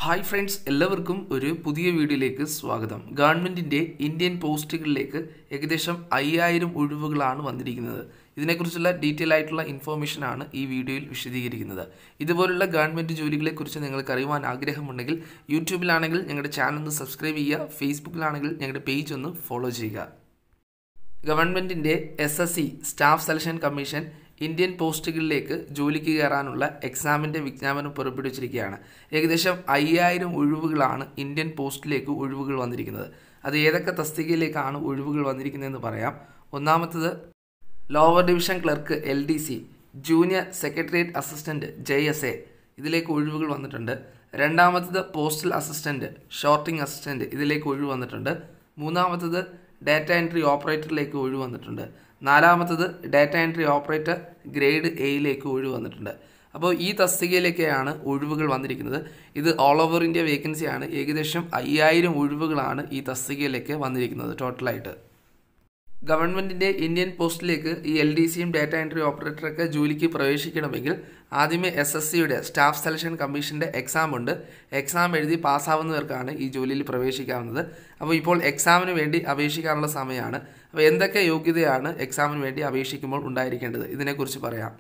hi friends എല്ലാവർക്കും ഒരു പുതിയ വീഡിയോയിലേക്ക് സ്വാഗതം ഗവൺമെൻറ്റിൻ്റെ ഇന്ത്യൻ പോസ്റ്റുകളിലേക്ക് ഏകദേശം അയ്യായിരം ഒഴിവുകളാണ് വന്നിരിക്കുന്നത് ഇതിനെക്കുറിച്ചുള്ള ഡീറ്റെയിൽ ആയിട്ടുള്ള ഇൻഫോർമേഷനാണ് ഈ വീഡിയോയിൽ വിശദീകരിക്കുന്നത് ഇതുപോലുള്ള ഗവൺമെൻറ് ജോലികളെക്കുറിച്ച് നിങ്ങൾക്ക് അറിയുവാൻ ആഗ്രഹമുണ്ടെങ്കിൽ യൂട്യൂബിലാണെങ്കിൽ ഞങ്ങളുടെ ചാനൽ ഒന്ന് സബ്സ്ക്രൈബ് ചെയ്യുക ഫേസ്ബുക്കിലാണെങ്കിൽ ഞങ്ങളുടെ പേജ് ഒന്ന് ഫോളോ ചെയ്യുക ഗവൺമെൻറ്റിൻ്റെ S S C staff selection commission Indian പോസ്റ്റുകളിലേക്ക് ജോലിക്ക് കയറാനുള്ള എക്സാമിൻ്റെ വിജ്ഞാപനം പുറപ്പെടുവിച്ചിരിക്കുകയാണ് ഏകദേശം അയ്യായിരം ഒഴിവുകളാണ് ഇന്ത്യൻ പോസ്റ്റിലേക്ക് ഒഴിവുകൾ വന്നിരിക്കുന്നത് അത് ഏതൊക്കെ തസ്തികയിലേക്കാണ് ഒഴിവുകൾ വന്നിരിക്കുന്നതെന്ന് പറയാം ഒന്നാമത്തത് lower division clerk L D C junior secretariat assistant J S A ഇതിലേക്ക് ഒഴിവുകൾ വന്നിട്ടുണ്ട് രണ്ടാമത്തത് പോസ്റ്റൽ അസിസ്റ്റൻറ്റ് ഷോർട്ടിംഗ് അസിസ്റ്റൻറ്റ് ഇതിലേക്ക് ഒഴിവ് വന്നിട്ടുണ്ട് മൂന്നാമത്തത് ഡാറ്റ എൻട്രി ഓപ്പറേറ്ററിലേക്ക് ഒഴിവ് വന്നിട്ടുണ്ട് നാലാമത്തത് ഡാറ്റ എൻട്രി ഓപ്പറേറ്റർ ഗ്രേഡ് എയിലേക്ക് ഒഴിവ് വന്നിട്ടുണ്ട് അപ്പോൾ ഈ തസ്തികയിലേക്കാണ് ഒഴിവുകൾ വന്നിരിക്കുന്നത് ഇത് ഓൾ ഓവർ ഇന്ത്യ വേക്കൻസിയാണ് ഏകദേശം അയ്യായിരം ഒഴിവുകളാണ് ഈ തസ്തികയിലേക്ക് വന്നിരിക്കുന്നത് ടോട്ടലായിട്ട് ഗവൺമെൻറ്റിൻ്റെ ഇന്ത്യൻ പോസ്റ്റിലേക്ക് ഈ എൽ ഡി സിയും ഡാറ്റ എൻട്രി ഓപ്പറേറ്ററൊക്കെ ജോലിക്ക് പ്രവേശിക്കണമെങ്കിൽ ആദ്യമേ എസ് എസ് സിയുടെ സ്റ്റാഫ് സെലക്ഷൻ കമ്മീഷൻ്റെ എക്സാം ഉണ്ട് എക്സാം എഴുതി പാസ്സാവുന്നവർക്കാണ് ഈ ജോലിയിൽ പ്രവേശിക്കാവുന്നത് അപ്പോൾ ഇപ്പോൾ എക്സാമിന് വേണ്ടി അപേക്ഷിക്കാനുള്ള സമയമാണ് അപ്പോൾ എന്തൊക്കെ യോഗ്യതയാണ് എക്സാമിന് വേണ്ടി അപേക്ഷിക്കുമ്പോൾ ഉണ്ടായിരിക്കേണ്ടത് ഇതിനെക്കുറിച്ച് പറയാം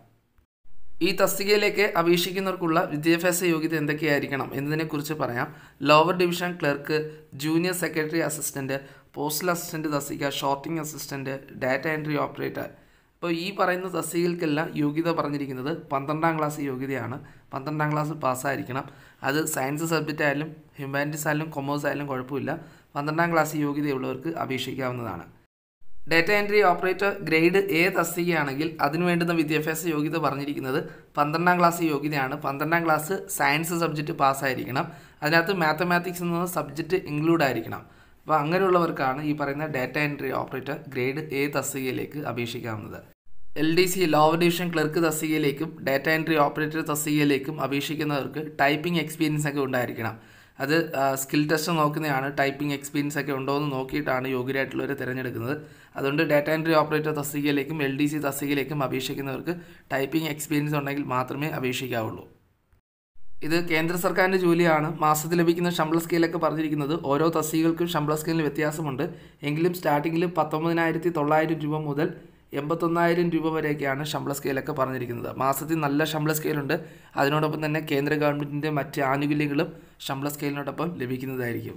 ഈ തസ്തികയിലേക്ക് അപേക്ഷിക്കുന്നവർക്കുള്ള വിദ്യാഭ്യാസ യോഗ്യത എന്തൊക്കെയായിരിക്കണം എന്നതിനെക്കുറിച്ച് പറയാം lower division clerk junior secretary assistant postal assistant തസ്തിക sorting assistant data entry operator അപ്പോൾ ഈ പറയുന്ന തസ്തികകൾക്കെല്ലാം യോഗ്യത പറഞ്ഞിരിക്കുന്നത് പന്ത്രണ്ടാം ക്ലാസ് യോഗ്യതയാണ് പന്ത്രണ്ടാം ക്ലാസ് പാസ്സായിരിക്കണം അത് സയൻസ് സബ്ജക്റ്റ് ആയാലും ഹ്യൂമാനിറ്റീസ് ആയാലും കൊമേഴ്സ് ആയാലും കുഴപ്പമില്ല പന്ത്രണ്ടാം ക്ലാസ് യോഗ്യതയുള്ളവർക്ക് അപേക്ഷിക്കാവുന്നതാണ് data entry operator grade A തസ്തികയാണെങ്കിൽ അതിന് വേണ്ടുന്ന വിദ്യാഭ്യാസ യോഗ്യത പറഞ്ഞിരിക്കുന്നത് പന്ത്രണ്ടാം ക്ലാസ് യോഗ്യതയാണ് പന്ത്രണ്ടാം ക്ലാസ് സയൻസ് സബ്ജക്റ്റ് പാസ്സായിരിക്കണം അതിനകത്ത് മാത്തമാറ്റിക്സ് എന്ന സബ്ജക്റ്റ് ഇൻക്ലൂഡ് ആയിരിക്കണം അപ്പോൾ അങ്ങനെയുള്ളവർക്കാണ് ഈ പറയുന്ന data entry operator grade A തസ്തികയിലേക്ക് അപേക്ഷിക്കാവുന്നത് L D C lower division clerk തസ്തികയിലേക്കും ഡാറ്റ എൻട്രി ഓപ്പറേറ്റർ തസ്തികയിലേക്കും അപേക്ഷിക്കുന്നവർക്ക് ടൈപ്പിംഗ് എക്സ്പീരിയൻസ് ഒക്കെ ഉണ്ടായിരിക്കണം അത് സ്കിൽ ടെസ്റ്റ് നോക്കുന്നതാണ് ടൈപ്പിംഗ് എക്സ്പീരിയൻസ് ഒക്കെ ഉണ്ടോ എന്ന് നോക്കിയിട്ടാണ് യോഗ്യരായിട്ടുള്ളവരെ തിരഞ്ഞെടുക്കുന്നത് അതുകൊണ്ട് ഡാറ്റ എൻട്രി ഓപ്പറേറ്റർ തസ്തികയിലേക്കും എൽ ഡി സി തസ്തികയിലേക്കും അപേക്ഷിക്കുന്നവർക്ക് ടൈപ്പിംഗ് എക്സ്പീരിയൻസ് ഉണ്ടെങ്കിൽ മാത്രമേ അപേക്ഷിക്കാവുള്ളൂ ഇത് കേന്ദ്ര സർക്കാരിൻ്റെ ജോലിയാണ് മാസത്തിൽ ലഭിക്കുന്ന ശമ്പള സ്കെയിലൊക്കെ പറഞ്ഞിരിക്കുന്നത് ഓരോ തസ്തികകൾക്കും ശമ്പള സ്കെയിലിന് വ്യത്യാസമുണ്ട് എങ്കിലും സ്റ്റാർട്ടിങ്ങിൽ പത്തൊമ്പതിനായിരത്തി തൊള്ളായിരം രൂപ മുതൽ എൺപത്തൊന്നായിരം രൂപ വരെയൊക്കെയാണ് ശമ്പള സ്കെയിലൊക്കെ പറഞ്ഞിരിക്കുന്നത് മാസത്തിൽ നല്ല ശമ്പള സ്കെയിലുണ്ട് അതിനോടൊപ്പം തന്നെ കേന്ദ്ര ഗവൺമെൻറ്റിൻ്റെ മറ്റ് ആനുകൂല്യങ്ങളും ശമ്പള സ്കെയിലിനോടൊപ്പം ലഭിക്കുന്നതായിരിക്കും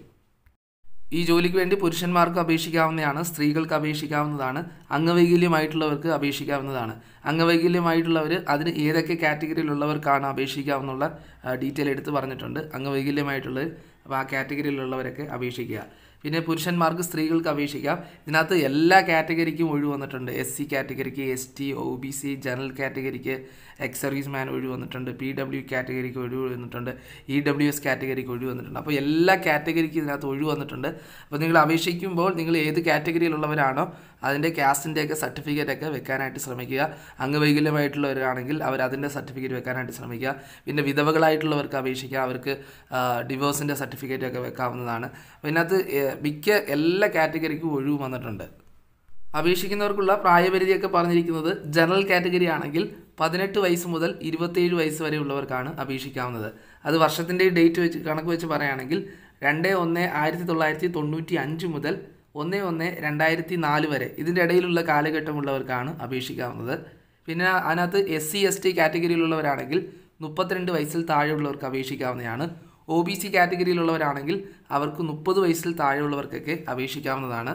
ഈ ജോലിക്ക് വേണ്ടി പുരുഷന്മാർക്ക് അപേക്ഷിക്കാവുന്നതാണ് സ്ത്രീകൾക്ക് അപേക്ഷിക്കാവുന്നതാണ് അംഗവൈകല്യമായിട്ടുള്ളവർക്ക് അപേക്ഷിക്കാവുന്നതാണ് അംഗവൈകല്യമായിട്ടുള്ളവർ അതിന് ഏതൊക്കെ കാറ്റഗറിയിലുള്ളവർക്കാണ് അപേക്ഷിക്കാവുന്നുള്ള ഡീറ്റെയിൽ എടുത്ത് പറഞ്ഞിട്ടുണ്ട് അംഗവൈകല്യമായിട്ടുള്ളവർ അപ്പോൾ ആ കാറ്റഗറിയിലുള്ളവരൊക്കെ അപേക്ഷിക്കുക പിന്നെ പുരുഷന്മാർക്ക് സ്ത്രീകൾക്ക് അപേക്ഷിക്കാം ഇതിനകത്ത് എല്ലാ കാറ്റഗറിക്കും ഒഴിവ് വന്നിട്ടുണ്ട് എസ് സി കാറ്റഗറിക്ക് S T O B C general കാറ്റഗറിക്ക് എക്സ് സർവീസ് മാൻ ഒഴിവ് വന്നിട്ടുണ്ട് പി ഡബ്ല്യു കാറ്റഗറിക്ക് ഒഴിവ് വന്നിട്ടുണ്ട് ഇ ഡബ്ല്യു എസ് കാറ്റഗറിക്ക് ഒഴിവ് വന്നിട്ടുണ്ട് അപ്പോൾ എല്ലാ കാറ്റഗറിക്കും ഇതിനകത്ത് ഒഴിവ് വന്നിട്ടുണ്ട് അപ്പോൾ നിങ്ങൾ അപേക്ഷിക്കുമ്പോൾ നിങ്ങൾ ഏത് കാറ്റഗറിയിലുള്ളവരാണോ അതിൻ്റെ കാസ്റ്റിൻ്റെയൊക്കെ സർട്ടിഫിക്കറ്റ് ഒക്കെ വെക്കാനായിട്ട് ശ്രമിക്കുക അംഗവൈകല്യമായിട്ടുള്ളവരാണെങ്കിൽ അവർ അതിൻ്റെ സർട്ടിഫിക്കറ്റ് വെക്കാനായിട്ട് ശ്രമിക്കുക പിന്നെ വിധവകളായിട്ടുള്ളവർക്ക് അപേക്ഷിക്കുക അവർക്ക് ഡിവോഴ്സിൻ്റെ സർട്ടിഫിക്കറ്റ് ഒക്കെ വെക്കാവുന്നതാണ് അപ്പോൾ ഇതിനകത്ത് മിക്ക എല്ലാ കാറ്റഗറിക്കും ഒഴിവ് വന്നിട്ടുണ്ട് അപേക്ഷിക്കുന്നവർക്കുള്ള പ്രായപരിധിയൊക്കെ പറഞ്ഞിരിക്കുന്നത് ജനറൽ കാറ്റഗറി ആണെങ്കിൽ പതിനെട്ട് വയസ്സ് മുതൽ ഇരുപത്തേഴ് വയസ്സ് വരെയുള്ളവർക്കാണ് അപേക്ഷിക്കാവുന്നത് അത് വർഷത്തിൻ്റെ ഡേറ്റ് വെച്ച് കണക്ക് വെച്ച് പറയുകയാണെങ്കിൽ രണ്ട് ഒന്ന് ആയിരത്തി തൊള്ളായിരത്തി തൊണ്ണൂറ്റി അഞ്ച് മുതൽ ഒന്ന് ഒന്ന് രണ്ടായിരത്തി നാല് വരെ ഇതിൻ്റെ ഇടയിലുള്ള കാലഘട്ടമുള്ളവർക്കാണ് അപേക്ഷിക്കാവുന്നത് പിന്നെ അതിനകത്ത് എസ് സി എസ് ടി കാറ്റഗറിയിലുള്ളവരാണെങ്കിൽ മുപ്പത്തിരണ്ട് വയസ്സിൽ താഴെയുള്ളവർക്ക് അപേക്ഷിക്കാവുന്നതാണ് ഒ ബി സി കാറ്റഗറിയിലുള്ളവരാണെങ്കിൽ അവർക്ക് മുപ്പത് വയസ്സിൽ താഴെയുള്ളവർക്കൊക്കെ അപേക്ഷിക്കാവുന്നതാണ്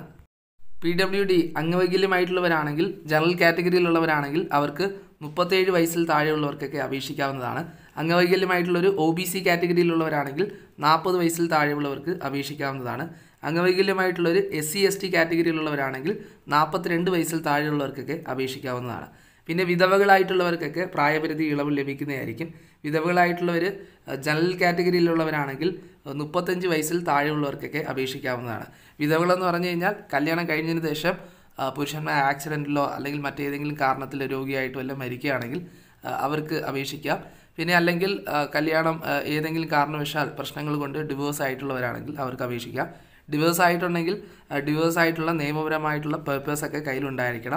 പി ഡബ്ല്യു ഡി അംഗവൈകല്യമായിട്ടുള്ളവരാണെങ്കിൽ ജനറൽ കാറ്റഗറിയിലുള്ളവരാണെങ്കിൽ അവർക്ക് മുപ്പത്തേഴ് വയസ്സിൽ താഴെയുള്ളവർക്കൊക്കെ അപേക്ഷിക്കാവുന്നതാണ് അംഗവൈകല്യമായിട്ടുള്ളൊരു ഒ ബി സി കാറ്റഗറിയിലുള്ളവരാണെങ്കിൽ നാൽപ്പത് വയസ്സിൽ താഴെയുള്ളവർക്ക് അപേക്ഷിക്കാവുന്നതാണ് അംഗവൈകല്യമായിട്ടുള്ളൊരു എസ് സി എസ് ടി കാറ്റഗറിയിലുള്ളവരാണെങ്കിൽ നാൽപ്പത്തിരണ്ട് വയസ്സിൽ താഴെയുള്ളവർക്കൊക്കെ അപേക്ഷിക്കാവുന്നതാണ് പിന്നെ വിധവകളായിട്ടുള്ളവർക്കൊക്കെ പ്രായപരിധി ഇളവ് ലഭിക്കുന്നതായിരിക്കും വിധവകളായിട്ടുള്ളവർ ജനറൽ കാറ്റഗറിയിലുള്ളവരാണെങ്കിൽ മുപ്പത്തഞ്ച് വയസ്സിൽ താഴെയുള്ളവർക്കൊക്കെ അപേക്ഷിക്കാവുന്നതാണ് വിധവകളെന്ന് പറഞ്ഞു കഴിഞ്ഞാൽ കല്യാണം കഴിഞ്ഞതിന് ശേഷം പുരുഷന്മാർ ആക്സിഡൻറ്റിലോ അല്ലെങ്കിൽ മറ്റേതെങ്കിലും കാരണത്തിൽ രോഗിയായിട്ടോ എല്ലാം മരിക്കുകയാണെങ്കിൽ അവർക്ക് അപേക്ഷിക്കാം പിന്നെ അല്ലെങ്കിൽ കല്യാണം ഏതെങ്കിലും കാരണവശാൽ പ്രശ്നങ്ങൾ കൊണ്ട് ഡിവോഴ്സ് ആയിട്ടുള്ളവരാണെങ്കിൽ അവർക്ക് അപേക്ഷിക്കാം ഡിവോഴ്സ് ആയിട്ടുണ്ടെങ്കിൽ ഡിവോഴ്സ് ആയിട്ടുള്ള നിയമപരമായിട്ടുള്ള പേപ്പേഴ്സ് ഒക്കെ കയ്യിലുണ്ടായിരിക്കണം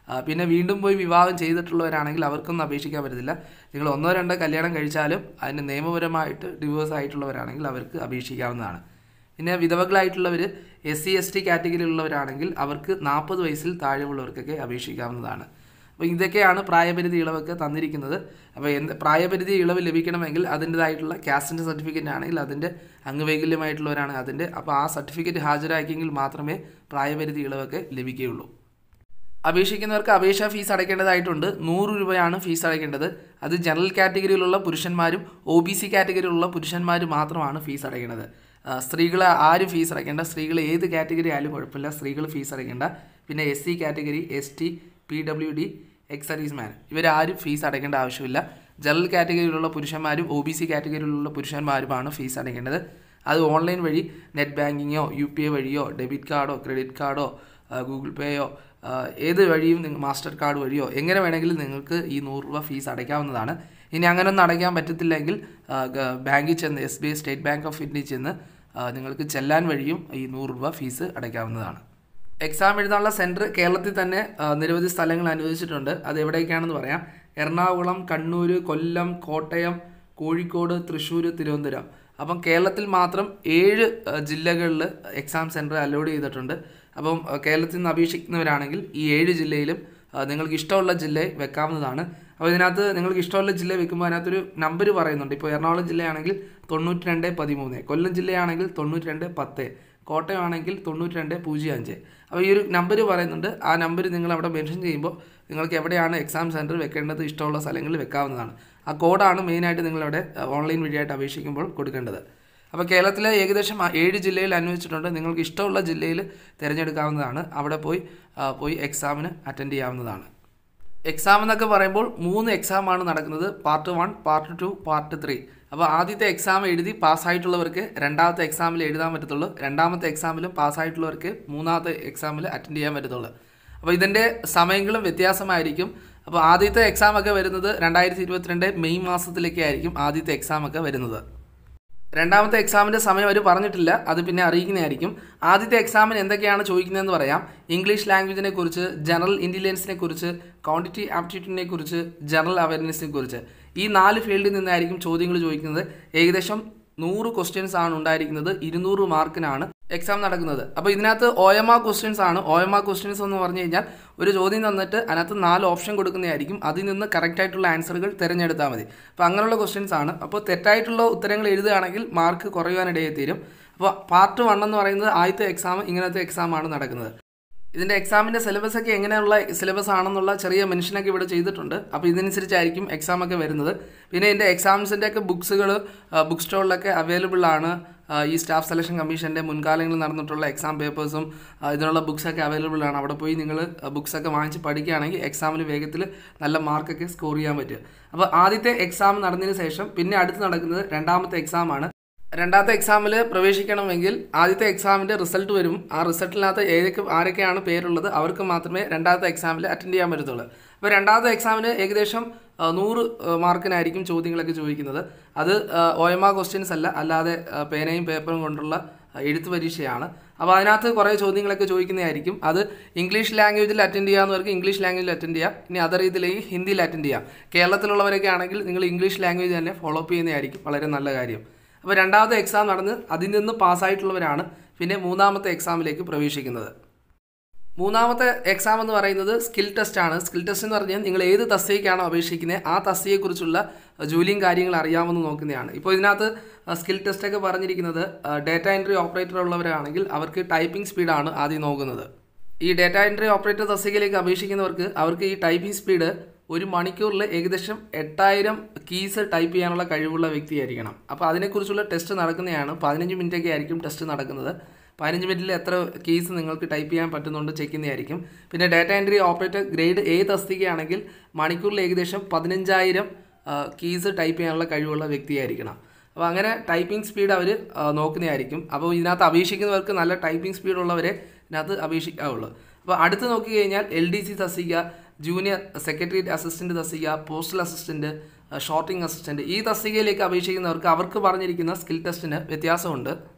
ആ, പിന്നെ വീണ്ടും പോയി വിവാഹം ചെയ്തിട്ടുള്ളവരാണെങ്കിൽ അവർക്കൊന്നും അപേക്ഷിക്കാൻ പറ്റത്തില്ല നിങ്ങൾ ഒന്നോ രണ്ടോ കല്യാണം കഴിച്ചാലും അതിന് നിയമപരമായിട്ട് ഡിവോഴ്സ് ആയിട്ടുള്ളവരാണെങ്കിൽ അവർക്ക് അപേക്ഷിക്കാവുന്നതാണ് പിന്നെ വിധവകളായിട്ടുള്ളവർ എസ് സി എസ് ടി കാറ്റഗറിയിലുള്ളവരാണെങ്കിൽ അവർക്ക് നാൽപ്പത് വയസ്സിൽ താഴെയുള്ളവർക്കൊക്കെ അപേക്ഷിക്കാവുന്നതാണ് അപ്പോൾ ഇതൊക്കെയാണ് പ്രായപരിധി ഇളവൊക്കെ തന്നിരിക്കുന്നത് അപ്പോൾ എന്ത് പ്രായപരിധി ഇളവ് ലഭിക്കണമെങ്കിൽ അതിൻ്റെതായിട്ടുള്ള കാസ്റ്റിൻ്റെ സർട്ടിഫിക്കറ്റ് ആണെങ്കിൽ അതിൻ്റെ അംഗവൈകല്യമായിട്ടുള്ളവരാണ് അതിൻ്റെ അപ്പോൾ ആ സർട്ടിഫിക്കറ്റ് ഹാജരാക്കിയെങ്കിൽ മാത്രമേ പ്രായപരിധി ഇളവൊക്കെ ലഭിക്കുകയുള്ളൂ അപേക്ഷിക്കുന്നവർക്ക് അപേക്ഷാ ഫീസ് അടയ്ക്കേണ്ടതായിട്ടുണ്ട് നൂറ് രൂപയാണ് ഫീസ് അടയ്ക്കേണ്ടത് അത് ജനറൽ കാറ്റഗറിയിലുള്ള പുരുഷന്മാരും ഒ ബി സി കാറ്റഗറിയിലുള്ള പുരുഷന്മാരും മാത്രമാണ് ഫീസ് അടയ്ക്കേണ്ടത് സ്ത്രീകൾ ആരും ഫീസ് അടയ്ക്കേണ്ട സ്ത്രീകൾ ഏത് കാറ്റഗറി ആയാലും കുഴപ്പമില്ല സ്ത്രീകൾ ഫീസ് അടയ്ക്കേണ്ട പിന്നെ S C category S T P W D ex serviceman ഇവരാരും ഫീസ് അടയ്ക്കേണ്ട ആവശ്യമില്ല ജനറൽ കാറ്റഗറിയിലുള്ള പുരുഷന്മാരും ഒ ബി സി കാറ്റഗറിയിലുള്ള പുരുഷന്മാരുമാണ് ഫീസ് അടയ്ക്കേണ്ടത് അത് ഓൺലൈൻ വഴി നെറ്റ് ബാങ്കിങ്ങോ യു പി ഐ വഴിയോ ഡെബിറ്റ് കാർഡോ ക്രെഡിറ്റ് കാർഡോ ഗൂഗിൾ പേയോ ഏത് വഴിയും നിങ്ങൾ മാസ്റ്റർ കാർഡ് വഴിയോ എങ്ങനെ വേണമെങ്കിലും നിങ്ങൾക്ക് ഈ നൂറ് രൂപ ഫീസ് അടയ്ക്കാവുന്നതാണ് ഇനി അങ്ങനെയൊന്നും അടയ്ക്കാൻ പറ്റത്തില്ലെങ്കിൽ ആ, ഗ- ബാങ്കിൽ ചെന്ന് S B I state bank of ഇന്ത്യയിൽ ചെന്ന് ആ, നിങ്ങൾക്ക് ചെല്ലാൻ വഴിയും ഈ നൂറ് രൂപ ഫീസ് അടയ്ക്കാവുന്നതാണ് എക്സാം എഴുതാനുള്ള സെൻറ്റർ കേരളത്തിൽ തന്നെ ആ, നിരവധി സ്ഥലങ്ങൾ അനുവദിച്ചിട്ടുണ്ട് അത് എവിടേക്കാണെന്ന് പറയാം എറണാകുളം കണ്ണൂർ കൊല്ലം കോട്ടയം കോഴിക്കോട് തൃശ്ശൂർ തിരുവനന്തപുരം അപ്പം കേരളത്തിൽ മാത്രം ഏഴ് ജില്ലകളിൽ എക്സാം സെൻറ്റർ അലോഡ് ചെയ്തിട്ടുണ്ട് അപ്പം ആ, കേരളത്തിൽ നിന്ന് അപേക്ഷിക്കുന്നവരാണെങ്കിൽ ഈ ഏഴ് ജില്ലയിലും ആ, നിങ്ങൾക്ക് ഇഷ്ടമുള്ള ജില്ലയിൽ വെക്കാവുന്നതാണ് അപ്പോൾ ഇതിനകത്ത് നിങ്ങൾക്ക് ഇഷ്ടമുള്ള ജില്ല വെക്കുമ്പോൾ അതിനകത്തൊരു നമ്പർ പറയുന്നുണ്ട് ഇപ്പോൾ എറണാകുളം ജില്ലയാണെങ്കിൽ തൊണ്ണൂറ്റി രണ്ട് പതിമൂന്ന് കൊല്ലം ജില്ലയാണെങ്കിൽ തൊണ്ണൂറ്റി രണ്ട് പത്ത് കോട്ടയം ആണെങ്കിൽ തൊണ്ണൂറ്റി രണ്ട് പൂജ്യം അഞ്ച് അപ്പോൾ ഈ ഒരു നമ്പർ പറയുന്നുണ്ട് ആ നമ്പർ നിങ്ങൾ അവിടെ മെൻഷൻ ചെയ്യുമ്പോൾ നിങ്ങൾക്ക് എവിടെയാണ് എക്സാം സെൻറ്റർ വെക്കേണ്ടത് ഇഷ്ടമുള്ള സ്ഥലങ്ങളിൽ വെക്കാവുന്നതാണ് ആ കോഡാണ് മെയിനായിട്ട് നിങ്ങളവിടെ ഓൺലൈൻ വഴിയായിട്ട് അപേക്ഷിക്കുമ്പോൾ കൊടുക്കേണ്ടത് അപ്പോൾ കേരളത്തിലെ ഏകദേശം ആ ഏഴ് ജില്ലയിൽ അനുവദിച്ചിട്ടുണ്ട് നിങ്ങൾക്ക് ഇഷ്ടമുള്ള ജില്ലയിൽ തിരഞ്ഞെടുക്കാവുന്നതാണ് അവിടെ പോയി ആ, പോയി എക്സാമിന് അറ്റൻഡ് ചെയ്യാവുന്നതാണ് എക്സാം എന്നൊക്കെ പറയുമ്പോൾ മൂന്ന് എക്സാമാണ് നടക്കുന്നത് part one part two part three അപ്പോൾ ആദ്യത്തെ എക്സാം എഴുതി പാസ്സായിട്ടുള്ളവർക്ക് രണ്ടാമത്തെ എക്സാമിൽ എഴുതാൻ പറ്റത്തുള്ളൂ രണ്ടാമത്തെ എക്സാമിലും പാസ്സായിട്ടുള്ളവർക്ക് മൂന്നാമത്തെ എക്സാമിൽ അറ്റൻഡ് ചെയ്യാൻ പറ്റത്തുള്ളൂ അപ്പോൾ ഇതിൻ്റെ സമയങ്ങളും വ്യത്യാസമായിരിക്കും അപ്പോൾ ആദ്യത്തെ എക്സാം ഒക്കെ വരുന്നത് രണ്ടായിരത്തി ഇരുപത്തിരണ്ട് മെയ് മാസത്തിലൊക്കെ ആയിരിക്കും ആദ്യത്തെ എക്സാം ഒക്കെ വരുന്നത് രണ്ടാമത്തെ എക്സാമിൻ്റെ സമയം അവർ പറഞ്ഞിട്ടില്ല അത് പിന്നെ അറിയിക്കുന്നതായിരിക്കും ആദ്യത്തെ എക്സാമിന് എന്തൊക്കെയാണ് ചോദിക്കുന്നതെന്ന് പറയാം ഇംഗ്ലീഷ് ലാംഗ്വേജിനെ കുറിച്ച് ജനറൽ ഇൻ്റലിജൻസിനെ കുറിച്ച് ക്വാണ്ടിറ്റി ആപ്റ്റിറ്റ്യൂഡിനെ കുറിച്ച് ജനറൽ അവയർനെസ്സിനെ കുറിച്ച് ഈ നാല് ഫീൽഡിൽ നിന്നായിരിക്കും ചോദ്യങ്ങൾ ചോദിക്കുന്നത് ഏകദേശം നൂറ് ക്വസ്റ്റ്യൻസ് ആണ് ഉണ്ടായിരിക്കുന്നത് ഇരുന്നൂറ് മാർക്കിനാണ് എക്സാം നടക്കുന്നത് അപ്പോൾ ഇതിനകത്ത് ഒ എം ആർ ക്വസ്റ്റ്യൻസ് ആണ് ഒ എം ആർ ക്വസ്റ്റ്യൻസ് എന്ന് പറഞ്ഞു കഴിഞ്ഞാൽ ഒരു ചോദ്യം തന്നിട്ട് അതിനകത്ത് നാല് ഓപ്ഷൻ കൊടുക്കുന്നതായിരിക്കും അതിൽ നിന്ന് കറക്റ്റ് ആയിട്ടുള്ള ആൻസറുകൾ തിരഞ്ഞെടുത്താൽ മതി അപ്പോൾ അങ്ങനെയുള്ള ക്വസ്റ്റ്യൻസ് ആണ് അപ്പോൾ തെറ്റായിട്ടുള്ള ഉത്തരങ്ങൾ എഴുതുകയാണെങ്കിൽ മാർക്ക് കുറയുവാനിടയിൽ തീരും അപ്പോൾ പാർട്ട് വൺ എന്ന് പറയുന്നത് ആദ്യത്തെ എക്സാം ഇങ്ങനത്തെ എക്സാം ആണ് നടക്കുന്നത് ഇതിൻ്റെ എക്സാമിൻ്റെ സിലബസ് ഒക്കെ എങ്ങനെയുള്ള സിലബസ് ആണെന്നുള്ള ചെറിയ മെൻഷനൊക്കെ ഇവിടെ ചെയ്തിട്ടുണ്ട് അപ്പോൾ ഇതിനനുസരിച്ചായിരിക്കും എക്സാം ഒക്കെ വരുന്നത് പിന്നെ ഇതിൻ്റെ എക്സാംസിൻ്റെ ഒക്കെ ബുക്സുകൾ ബുക്ക് സ്റ്റോളിലൊക്കെ അവൈലബിൾ ആണ് ആ, ഈ സ്റ്റാഫ് സെലക്ഷൻ കമ്മീഷൻ്റെ മുൻകാലങ്ങളിൽ നടന്നിട്ടുള്ള എക്സാം പേപ്പേഴ്സും ഇതിനുള്ള ബുക്സൊക്കെ അവൈലബിൾ ആണ് അവിടെ പോയി നിങ്ങൾ ബുക്സൊക്കെ വാങ്ങിച്ച് പഠിക്കുകയാണെങ്കിൽ എക്സാമിന് വേഗത്തിൽ നല്ല മാർക്കൊക്കെ സ്കോർ ചെയ്യാൻ പറ്റും അപ്പോൾ ആദ്യത്തെ എക്സാം നടന്നതിന് ശേഷം പിന്നെ അടുത്ത് നടക്കുന്നത് രണ്ടാമത്തെ എക്സാമാണ് രണ്ടാമത്തെ എക്സാമിൽ പ്രവേശിക്കണമെങ്കിൽ ആദ്യത്തെ എക്സാമിൻ്റെ റിസൾട്ട് വരും ആ റിസൾട്ടിനകത്ത് ഏതൊക്കെ ആരൊക്കെയാണ് പേരുള്ളത് അവർക്ക് മാത്രമേ രണ്ടാമത്തെ എക്സാമിൽ അറ്റൻഡ് ചെയ്യാൻ പറ്റത്തുള്ളൂ അപ്പോൾ രണ്ടാമത്തെ എക്സാമിന് ഏകദേശം ആ, നൂറ് ആ, മാർക്കിനായിരിക്കും ചോദ്യങ്ങളൊക്കെ ചോദിക്കുന്നത് അത് ഒ എം ആർ ക്വസ്റ്റ്യൻസ് അല്ല അല്ലാതെ ആ, പേനയും പേപ്പറും കൊണ്ടുള്ള ആ, എഴുത്ത് പരീക്ഷയാണ് അപ്പോൾ അതിനകത്ത് കുറേ ചോദ്യങ്ങളൊക്കെ ചോദിക്കുന്നതായിരിക്കും അത് ഇംഗ്ലീഷ് ലാംഗ്വേജിൽ അറ്റൻഡ് ചെയ്യാവുന്നവർക്ക് ഇംഗ്ലീഷ് ലാംഗ്വേജിൽ അറ്റൻഡ് ചെയ്യാം ഇനി അതർ രീതിയിലേക്ക് ഹിന്ദിയിൽ അറ്റൻഡ് ചെയ്യാം കേരളത്തിലുള്ളവരൊക്കെ ആണെങ്കിൽ നിങ്ങൾ ഇംഗ്ലീഷ് ലാംഗ്വേജ് തന്നെ ഫോളോ അപ്പ് ചെയ്യുന്നതായിരിക്കും വളരെ നല്ല കാര്യം അപ്പോൾ രണ്ടാമത്തെ എക്സാം നടന്ന് അതിൽ നിന്ന് പാസ്സായിട്ടുള്ളവരാണ് പിന്നെ മൂന്നാമത്തെ എക്സാമിലേക്ക് പ്രവേശിക്കുന്നത് മൂന്നാമത്തെ എക്സാം എന്ന് പറയുന്നത് സ്കിൽ ടെസ്റ്റ് ആണ് സ്കിൽ ടെസ്റ്റ് എന്ന് പറഞ്ഞാൽ നിങ്ങൾ ഏത് തസ്തികയ്ക്കാണോ അപേക്ഷിക്കുന്നത് ആ തസ്തികയെക്കുറിച്ചുള്ള ജോലിയും കാര്യങ്ങളും അറിയാമെന്ന് നോക്കുന്നതാണ് ഇപ്പോൾ ഇതിനകത്ത് സ്കിൽ ടെസ്റ്റ് ഒക്കെ പറഞ്ഞിരിക്കുന്നത് ഡേറ്റ എൻട്രി ഓപ്പറേറ്റർ ഉള്ളവരാണെങ്കിൽ അവർക്ക് ടൈപ്പിംഗ് സ്പീഡാണ് ആദ്യം നോക്കുന്നത് ഈ ഡേറ്റ എൻട്രി ഓപ്പറേറ്റർ തസ്തികയിലേക്ക് അപേക്ഷിക്കുന്നവർക്ക് അവർക്ക് ഈ ടൈപ്പിംഗ് സ്പീഡ് ഒരു മണിക്കൂറിൽ ഏകദേശം എട്ടായിരം കീസ് ടൈപ്പ് ചെയ്യാനുള്ള കഴിവുള്ള വ്യക്തിയായിരിക്കണം അപ്പോൾ അതിനെക്കുറിച്ചുള്ള ടെസ്റ്റ് നടക്കുന്നതാണ് പതിനഞ്ച് മിനിറ്റൊക്കെ ആയിരിക്കും ടെസ്റ്റ് നടക്കുന്നത് പതിനഞ്ച് മിനിറ്റിൽ എത്ര കീസ് നിങ്ങൾക്ക് ടൈപ്പ് ചെയ്യാൻ പറ്റുന്നുണ്ട് ചെക്ക് ചെയ്യുന്നതായിരിക്കും പിന്നെ data entry operator grade A തസ്തികയാണെങ്കിൽ മണിക്കൂറിൽ ഏകദേശം പതിനഞ്ചായിരം കീസ് ടൈപ്പ് ചെയ്യാനുള്ള കഴിവുള്ള വ്യക്തിയായിരിക്കണം അപ്പോൾ അങ്ങനെ ടൈപ്പിംഗ് സ്പീഡ് അവർ നോക്കുന്നതായിരിക്കും അപ്പോൾ ഇതിനകത്ത് അപേക്ഷിക്കുന്നവർക്ക് നല്ല ടൈപ്പിംഗ് സ്പീഡ് ഉള്ളവരെ ഇതിനകത്ത് അപേക്ഷിക്കാവുള്ളൂ അപ്പോൾ അടുത്ത് നോക്കി കഴിഞ്ഞാൽ എൽ ഡി സി തസ്തിക ജൂനിയർ സെക്രട്ടേറിയറ്റ് അസിസ്റ്റൻറ്റ് തസ്തിക പോസ്റ്റൽ അസിസ്റ്റൻറ്റ് ഷോർട്ടിംഗ് അസിസ്റ്റൻറ്റ് ഈ തസ്തികയിലേക്ക് അപേക്ഷിക്കുന്നവർക്ക് അവർക്ക് പറഞ്ഞിരിക്കുന്ന സ്കിൽ ടെസ്റ്റിന് വ്യത്യാസമുണ്ട്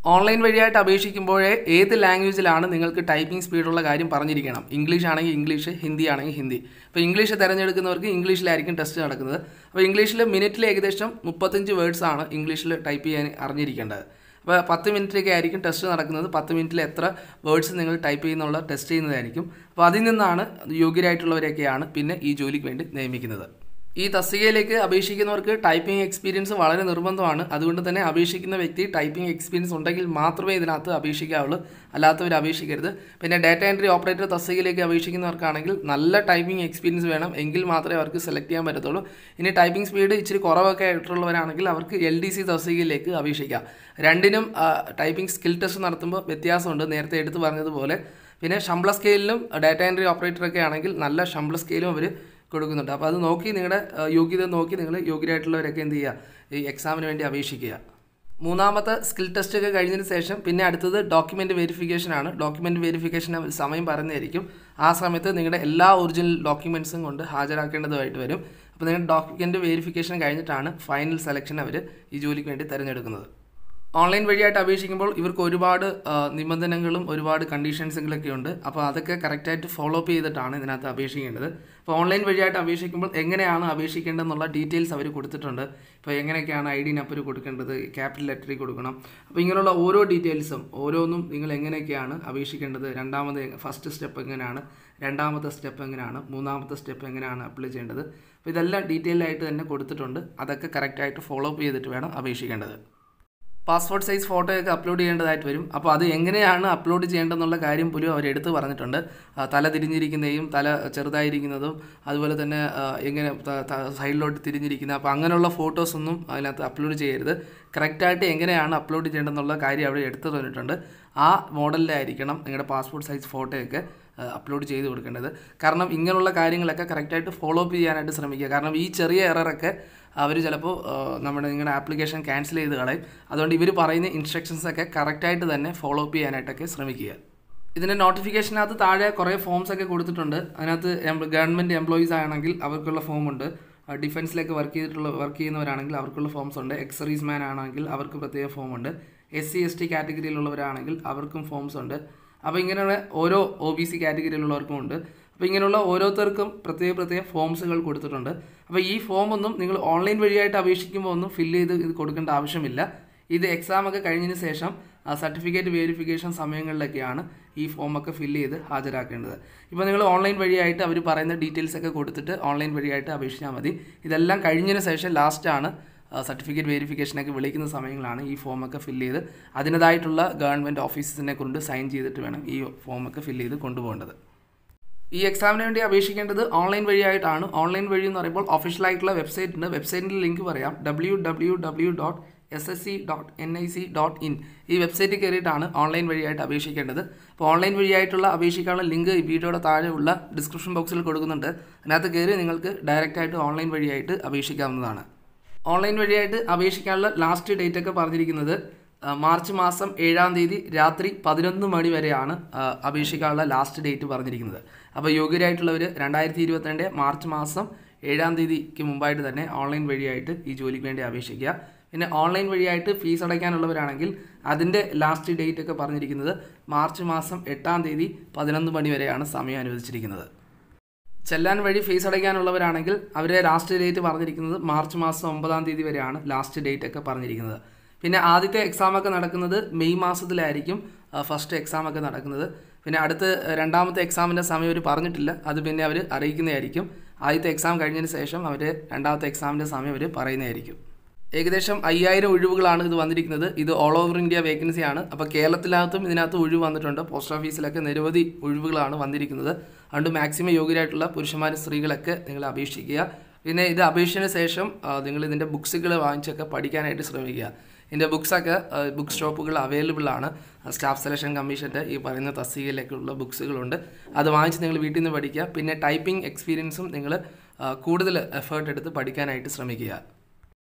ഓൺലൈൻ വഴിയായിട്ട് അപേക്ഷിക്കുമ്പോഴേ ഏത് ലാംഗ്വേജിലാണ് നിങ്ങൾക്ക് ടൈപ്പിംഗ് സ്പീഡുള്ള കാര്യം പറഞ്ഞിരിക്കണം ഇംഗ്ലീഷ് ആണെങ്കിൽ ഇംഗ്ലീഷ് ഹിന്ദി ആണെങ്കിൽ ഹിന്ദി അപ്പോൾ ഇംഗ്ലീഷ് തിരഞ്ഞെടുക്കുന്നവർക്ക് ഇംഗ്ലീഷിലായിരിക്കും ടെസ്റ്റ് നടക്കുന്നത് അപ്പോൾ ഇംഗ്ലീഷിൽ മിനിറ്റിൽ ഏകദേശം മുപ്പത്തഞ്ച് വേർഡ്സ് ആണ് ഇംഗ്ലീഷിൽ ടൈപ്പ് ചെയ്യാൻ അറിഞ്ഞിരിക്കേണ്ടത് അപ്പോൾ പത്ത് മിനിറ്റിലൊക്കെ ആയിരിക്കും ടെസ്റ്റ് നടക്കുന്നത് പത്ത് മിനിറ്റിൽ എത്ര വേർഡ്സ് നിങ്ങൾ ടൈപ്പ് ചെയ്യുന്നുള്ള ടെസ്റ്റ് ചെയ്യുന്നതായിരിക്കും അപ്പോൾ അതിൽ നിന്നാണ് യോഗ്യരായിട്ടുള്ളവരെയൊക്കെയാണ് പിന്നെ ഈ ജോലിക്ക് വേണ്ടി നിയമിക്കുന്നത് ഈ തസ്തികയിലേക്ക് അപേക്ഷിക്കുന്നവർക്ക് ടൈപ്പിംഗ് എക്സ്പീരിയൻസ് വളരെ നിർബന്ധമാണ് അതുകൊണ്ട് തന്നെ അപേക്ഷിക്കുന്ന വ്യക്തി ടൈപ്പിംഗ് എക്സ്പീരിയൻസ് ഉണ്ടെങ്കിൽ മാത്രമേ ഇതിനകത്ത് അപേക്ഷിക്കാവുള്ളൂ അല്ലാത്തവർ അപേക്ഷിക്കരുത് പിന്നെ ഡാറ്റ എൻട്രി ഓപ്പറേറ്റർ തസ്തികയിലേക്ക് അപേക്ഷിക്കുന്നവർക്കാണെങ്കിൽ നല്ല ടൈപ്പിംഗ് എക്സ്പീരിയൻസ് വേണം എങ്കിൽ മാത്രമേ അവർക്ക് സെലക്ട് ചെയ്യാൻ പറ്റത്തുള്ളൂ ഇനി ടൈപ്പിംഗ് സ്പീഡ് ഇച്ചിരി കുറവൊക്കെ ആയിട്ടുള്ളവരാണെങ്കിൽ അവർക്ക് എൽ ഡി സി തസ്തികയിലേക്ക് അപേക്ഷിക്കാം രണ്ടിനും ടൈപ്പിംഗ് സ്കിൽ ടെസ്റ്റ് നടത്തുമ്പോൾ വ്യത്യാസമുണ്ട് നേരത്തെ എടുത്തു പറഞ്ഞതുപോലെ പിന്നെ ശമ്പള സ്കെയിലിലും ഡാറ്റ എൻട്രി ഓപ്പറേറ്ററൊക്കെ ആണെങ്കിൽ നല്ല ശമ്പള സ്കെയിലും അവർ കൊടുക്കുന്നുണ്ട് അപ്പോൾ അത് നോക്കി നിങ്ങളുടെ യോഗ്യത നോക്കി നിങ്ങൾ യോഗ്യരായിട്ടുള്ളവരൊക്കെ എന്ത് ചെയ്യുക ഈ എക്സാമിന് വേണ്ടി അപേക്ഷിക്കുക മൂന്നാമത്തെ സ്കിൽ ടെസ്റ്റ് ഒക്കെ കഴിഞ്ഞതിന് ശേഷം പിന്നെ അടുത്തത് ഡോക്യുമെൻറ്റ് വെരിഫിക്കേഷൻ ആണ് ഡോക്യുമെൻറ്റ് വെരിഫിക്കേഷൻ സമയം പറഞ്ഞായിരിക്കും ആ സമയത്ത് നിങ്ങളുടെ എല്ലാ ഒറിജിനൽ ഡോക്യുമെൻറ്റ്സും കൊണ്ട് ഹാജരാക്കേണ്ടതായിട്ട് വരും അപ്പോൾ നിങ്ങളുടെ ഡോക്യുമെൻറ്റ് വെരിഫിക്കേഷൻ കഴിഞ്ഞിട്ടാണ് ഫൈനൽ സെലക്ഷൻ അവർ ഈ ജോലിക്ക് വേണ്ടി തിരഞ്ഞെടുക്കുന്നത് ഓൺലൈൻ വഴിയായിട്ട് അപേക്ഷിക്കുമ്പോൾ ഇവർക്ക് ഒരുപാട് നിബന്ധനകളും ഒരുപാട് കണ്ടീഷൻസുകളൊക്കെ ഉണ്ട് അപ്പോൾ അതൊക്കെ കറക്റ്റായിട്ട് ഫോളോ അപ്പ് ചെയ്തിട്ടാണ് ഇതിനകത്ത് അപേക്ഷിക്കേണ്ടത് അപ്പോൾ ഓൺലൈൻ വഴിയായിട്ട് അപേക്ഷിക്കുമ്പോൾ എങ്ങനെയാണ് അപേക്ഷിക്കേണ്ടതെന്നുള്ള ഡീറ്റെയിൽസ് അവർ കൊടുത്തിട്ടുണ്ട് ഇപ്പോൾ എങ്ങനെയൊക്കെയാണ് ഐ ഡി നമ്പർ കൊടുക്കേണ്ടത് ക്യാപിറ്റൽ ലെറ്ററിൽ കൊടുക്കണം അപ്പോൾ ഇങ്ങനെയുള്ള ഓരോ ഡീറ്റെയിൽസും ഓരോന്നും നിങ്ങൾ എങ്ങനെയൊക്കെയാണ് അപേക്ഷിക്കേണ്ടത് രണ്ടാമത് ഫസ്റ്റ് സ്റ്റെപ്പ് എങ്ങനെയാണ് രണ്ടാമത്തെ സ്റ്റെപ്പ് എങ്ങനെയാണ് മൂന്നാമത്തെ സ്റ്റെപ്പ് എങ്ങനെയാണ് അപ്ലൈ ചെയ്യേണ്ടത് അപ്പോൾ ഇതെല്ലാം ഡീറ്റെയിൽ ആയിട്ട് തന്നെ കൊടുത്തിട്ടുണ്ട് അതൊക്കെ കറക്റ്റായിട്ട് ഫോളോ അപ്പ് ചെയ്തിട്ട് വേണം അപേക്ഷിക്കേണ്ടത് പാസ്പോർട്ട് സൈസ് ഫോട്ടോയൊക്കെ അപ്ലോഡ് ചെയ്യേണ്ടതായിട്ട് വരും അപ്പോൾ അത് എങ്ങനെയാണ് അപ്ലോഡ് ചെയ്യേണ്ടതെന്നുള്ള കാര്യം പോലും അവർ എടുത്ത് പറഞ്ഞിട്ടുണ്ട് തല തിരിഞ്ഞിരിക്കുന്നതും തല ചെറുതായിരിക്കുന്നതും അതുപോലെ തന്നെ എങ്ങനെ സൈഡിലോട്ട് തിരിഞ്ഞിരിക്കുന്നത് അപ്പോൾ അങ്ങനെയുള്ള ഫോട്ടോസൊന്നും അതിനകത്ത് അപ്ലോഡ് ചെയ്യരുത് കറക്റ്റായിട്ട് എങ്ങനെയാണ് അപ്ലോഡ് ചെയ്യേണ്ടതെന്നുള്ള കാര്യം അവർ എടുത്തു തന്നിട്ടുണ്ട് ആ മോഡലിലായിരിക്കണം നിങ്ങളുടെ പാസ്പോർട്ട് സൈസ് ഫോട്ടോയൊക്കെ അപ്ലോഡ് ചെയ്ത് കൊടുക്കേണ്ടത് കാരണം ഇങ്ങനെയുള്ള കാര്യങ്ങളൊക്കെ കറക്റ്റായിട്ട് ഫോളോ അപ്പ് ചെയ്യാനായിട്ട് ശ്രമിക്കുക കാരണം ഈ ചെറിയ എററൊക്കെ അവർ ചിലപ്പോൾ നമ്മുടെ നിങ്ങളുടെ ആപ്ലിക്കേഷൻ ക്യാൻസൽ ചെയ്ത് കളയും അതുകൊണ്ട് ഇവർ പറയുന്ന ഇൻസ്ട്രക്ഷൻസ് ഒക്കെ കറക്റ്റായിട്ട് തന്നെ ഫോളോ അപ്പ് ചെയ്യാനായിട്ടൊക്കെ ശ്രമിക്കുക ഇതിൻ്റെ നോട്ടിഫിക്കേഷനകത്ത് താഴെ കുറേ ഫോംസ് ഒക്കെ കൊടുത്തിട്ടുണ്ട് അതിനകത്ത് ഗവൺമെൻറ് എംപ്ലോയീസ് ആണെങ്കിൽ അവർക്കുള്ള ഫോമുണ്ട് ഡിഫൻസിലൊക്കെ വർക്ക് ചെയ്തിട്ടുള്ള വർക്ക് ചെയ്യുന്നവരാണെങ്കിൽ അവർക്കുള്ള ഫോംസ് ഉണ്ട് എക്സറീസ് മാൻ ആണെങ്കിൽ അവർക്ക് പ്രത്യേക ഫോമുണ്ട് എസ് സി എസ് ടി കാറ്റഗറിയിലുള്ളവരാണെങ്കിൽ അവർക്കും ഫോംസ് ഉണ്ട് അപ്പോൾ ഇങ്ങനെയുള്ള ഓരോ ഒ ബി സി കാറ്റഗറിയിലുള്ളവർക്കും ഉണ്ട് അപ്പോൾ ഇങ്ങനെയുള്ള ഓരോരുത്തർക്കും പ്രത്യേക പ്രത്യേക ഫോംസുകൾ കൊടുത്തിട്ടുണ്ട് അപ്പോൾ ഈ ഫോമൊന്നും നിങ്ങൾ ഓൺലൈൻ വഴിയായിട്ട് അപേക്ഷിക്കുമ്പോൾ ഒന്നും ഫില്ല് ചെയ്ത് ഇത് കൊടുക്കേണ്ട ആവശ്യമില്ല ഇത് എക്സാം ഒക്കെ കഴിഞ്ഞതിന് ശേഷം സർട്ടിഫിക്കറ്റ് വെരിഫിക്കേഷൻ സമയങ്ങളിലൊക്കെയാണ് ഈ ഫോമൊക്കെ ഫില്ല് ചെയ്ത് ഹാജരാക്കേണ്ടത് ഇപ്പോൾ നിങ്ങൾ ഓൺലൈൻ വഴിയായിട്ട് അവർ പറയുന്ന ഡീറ്റെയിൽസ് ഒക്കെ കൊടുത്തിട്ട് ഓൺലൈൻ വഴിയായിട്ട് അപേക്ഷിച്ചാൽ മതി ഇതെല്ലാം കഴിഞ്ഞതിന് ശേഷം ലാസ്റ്റാണ് സർട്ടിഫിക്കറ്റ് വെരിഫിക്കേഷനൊക്കെ വിളിക്കുന്ന സമയങ്ങളാണ് ഈ ഫോമൊക്കെ ഫില്ല് ചെയ്ത് അതിൻ്റെതായിട്ടുള്ള ഗവൺമെൻറ് ഓഫീസസിനെ കൊണ്ട് സൈൻ ചെയ്തിട്ട് വേണം ഈ ഫോമൊക്കെ ഫില്ല് ചെയ്ത് കൊണ്ടുപോകേണ്ടത് ഈ എക്സാമിന് വേണ്ടി അപേക്ഷിക്കേണ്ടത് ഓൺലൈൻ വഴിയായിട്ടാണ് ഓൺലൈൻ വഴി എന്ന് പറയുമ്പോൾ ഒഫീഷ്യൽ ആയിട്ടുള്ള വെബ്സൈറ്റ് ഉണ്ട് വെബ്സൈറ്റിൻ്റെ ലിങ്ക് പറയാം W W W dot S S C dot N I C dot in ഈ വെബ്സൈറ്റിൽ കയറിയിട്ടാണ് ഓൺലൈൻ വഴിയായിട്ട് അപേക്ഷിക്കേണ്ടത് അപ്പോൾ ഓൺലൈൻ വഴിയായിട്ടുള്ള അപേക്ഷിക്കാനുള്ള ലിങ്ക് ഈ വീഡിയോയുടെ താഴെയുള്ള ഡിസ്ക്രിപ്ഷൻ ബോക്സിൽ കൊടുക്കുന്നുണ്ട് അതിനകത്ത് കയറി നിങ്ങൾക്ക് ഡയറക്റ്റായിട്ട് ഓൺലൈൻ വഴിയായിട്ട് അപേക്ഷിക്കാവുന്നതാണ് ഓൺലൈൻ വഴിയായിട്ട് അപേക്ഷിക്കാനുള്ള ലാസ്റ്റ് ഡേറ്റ് ഒക്കെ പറഞ്ഞിരിക്കുന്നത് മാർച്ച് മാസം ഏഴാം തീയതി രാത്രി പതിനൊന്ന് മണി വരെയാണ് അപേക്ഷിക്കാനുള്ള ലാസ്റ്റ് ഡേറ്റ് പറഞ്ഞിരിക്കുന്നത് അപ്പോൾ യോഗ്യരായിട്ടുള്ളവർ രണ്ടായിരത്തി ഇരുപത്തിരണ്ട് മാർച്ച് മാസം ഏഴാം തീയതിക്ക് മുമ്പായിട്ട് തന്നെ ഓൺലൈൻ വഴിയായിട്ട് ഈ ജോലിക്ക് വേണ്ടി അപേക്ഷിക്കുക പിന്നെ ഓൺലൈൻ വഴിയായിട്ട് ഫീസ് അടയ്ക്കാനുള്ളവരാണെങ്കിൽ അതിൻ്റെ ലാസ്റ്റ് ഡേറ്റ് ഒക്കെ പറഞ്ഞിരിക്കുന്നത് മാർച്ച് മാസം എട്ടാം തീയതി പതിനൊന്ന് മണി വരെയാണ് സമയം അനുവദിച്ചിരിക്കുന്നത് ചെല്ലാൻ വഴി ഫീസ് അടയ്ക്കാനുള്ളവരാണെങ്കിൽ അവരെ ലാസ്റ്റ് ഡേറ്റ് പറഞ്ഞിരിക്കുന്നത് മാർച്ച് മാസം ഒമ്പതാം തീയതി വരെയാണ് ലാസ്റ്റ് ഡേറ്റ് ഒക്കെ പറഞ്ഞിരിക്കുന്നത് പിന്നെ ആദ്യത്തെ എക്സാം ഒക്കെ നടക്കുന്നത് മെയ് മാസത്തിലായിരിക്കും ഫസ്റ്റ് എക്സാം ഒക്കെ നടക്കുന്നത് പിന്നെ അടുത്ത് രണ്ടാമത്തെ എക്സാമിൻ്റെ സമയം അവർ പറഞ്ഞിട്ടില്ല അത് പിന്നെ അവർ അറിയിക്കുന്നതായിരിക്കും ആദ്യത്തെ എക്സാം കഴിഞ്ഞതിന് ശേഷം അവർ രണ്ടാമത്തെ എക്സാമിൻ്റെ സമയം അവർ പറയുന്നതായിരിക്കും ഏകദേശം അയ്യായിരം ഒഴിവുകളാണ് ഇത് വന്നിരിക്കുന്നത് ഇത് ഓൾ ഓവർ ഇന്ത്യ വേക്കൻസിയാണ് അപ്പോൾ കേരളത്തിനകത്തും ഇതിനകത്ത് ഒഴിവ് വന്നിട്ടുണ്ട് പോസ്റ്റ് ഓഫീസിലൊക്കെ നിരവധി ഒഴിവുകളാണ് വന്നിരിക്കുന്നത് അതുകൊണ്ട് മാക്സിമം യോഗ്യരായിട്ടുള്ള പുരുഷന്മാരും സ്ത്രീകളൊക്കെ നിങ്ങൾ അപേക്ഷിക്കുക പിന്നെ ഇത് അപേക്ഷന് ശേഷം നിങ്ങൾ ഇതിൻ്റെ ബുക്സുകൾ വാങ്ങിച്ചൊക്കെ പഠിക്കാനായിട്ട് ശ്രമിക്കുക ഇതിൻ്റെ ബുക്സൊക്കെ ബുക്ക് സ്റ്റോപ്പുകൾ അവൈലബിൾ ആണ് സ്റ്റാഫ് സെലക്ഷൻ കമ്മീഷൻ്റെ ഈ പറയുന്ന തസ്തികയിലേക്കുള്ള ബുക്സുകളുണ്ട് അത് വാങ്ങിച്ച് നിങ്ങൾ വീട്ടിൽ നിന്ന് പഠിക്കുക പിന്നെ ടൈപ്പിംഗ് എക്സ്പീരിയൻസും നിങ്ങൾ കൂടുതൽ എഫേർട്ട് എടുത്ത് പഠിക്കാനായിട്ട് ശ്രമിക്കുക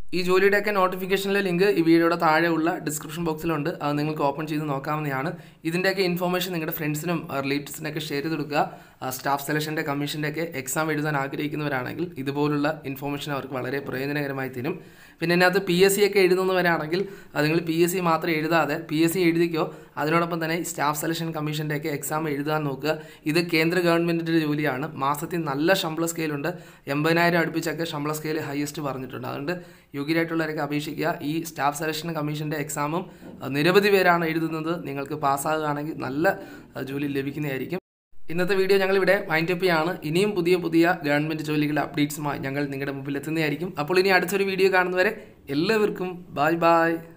ഈ ജോലിയുടെയൊക്കെ നോട്ടിഫിക്കേഷനിലെ ലിങ്ക് ഈ വീഡിയോയുടെ താഴെയുള്ള ഡിസ്ക്രിപ്ഷൻ ബോക്സിലുണ്ട് അത് നിങ്ങൾക്ക് ഓപ്പൺ ചെയ്ത് നോക്കാവുന്നതാണ് ഇതിൻ്റെയൊക്കെ ഇൻഫോർമേഷൻ നിങ്ങളുടെ ഫ്രണ്ട്സിനും റിലേറ്റീവ്സിനൊക്കെ ഷെയർ ചെയ്ത് കൊടുക്കുക സ്റ്റാഫ് സെലക്ഷൻ്റെ കമ്മീഷൻ്റെ ഒക്കെ എക്സാം എഴുതാൻ ആഗ്രഹിക്കുന്നവരാണെങ്കിൽ ഇതുപോലുള്ള ഇൻഫോർമേഷൻ അവർക്ക് വളരെ പ്രയോജനകരമായി തരും പിന്നെ ഇതിനകത്ത് പി എസ് സി ഒക്കെ എഴുതുന്നവരാണെങ്കിൽ അത് നിങ്ങൾ പി എസ് സി മാത്രം എഴുതാതെ പി എസ് സി എഴുതിക്കോ അതിനോടൊപ്പം തന്നെ സ്റ്റാഫ് സെലക്ഷൻ കമ്മീഷൻ്റെ ഒക്കെ എക്സാം എഴുതാൻ നോക്കുക ഇത് കേന്ദ്ര ഗവൺമെൻറ്റിൻ്റെ ജോലിയാണ് മാസത്തിൽ നല്ല ശമ്പള സ്കെയിലുണ്ട് എൺപതിനായിരം അടുപ്പിച്ചൊക്കെ ശമ്പള സ്കെയിൽ ഹയസ്റ്റ് പറഞ്ഞിട്ടുണ്ട് അതുകൊണ്ട് യോഗ്യരായിട്ടുള്ളവരൊക്കെ അപേക്ഷിക്കുക ഈ സ്റ്റാഫ് സെലക്ഷൻ കമ്മീഷൻ്റെ എക്സാമും നിരവധി പേരാണ് എഴുതുന്നത് നിങ്ങൾക്ക് പാസ്സാകുകയാണെങ്കിൽ നല്ല ജോലി ലഭിക്കുന്നതായിരിക്കും ഇന്നത്തെ വീഡിയോ ഞങ്ങൾ ഇവിടെ വൈൻഡ് അപ്പ് ചെയ്യാണ് ഇനിയും പുതിയ പുതിയ ഗവൺമെൻറ് ജോലികളുടെ അപ്ഡേറ്റ്സുമായി ഞങ്ങൾ നിങ്ങളുടെ മുമ്പിൽ എത്തുന്നതായിരിക്കും അപ്പോൾ ഇനി അടുത്തൊരു വീഡിയോ കാണുന്നവരെ എല്ലാവർക്കും ബായ് ബായ്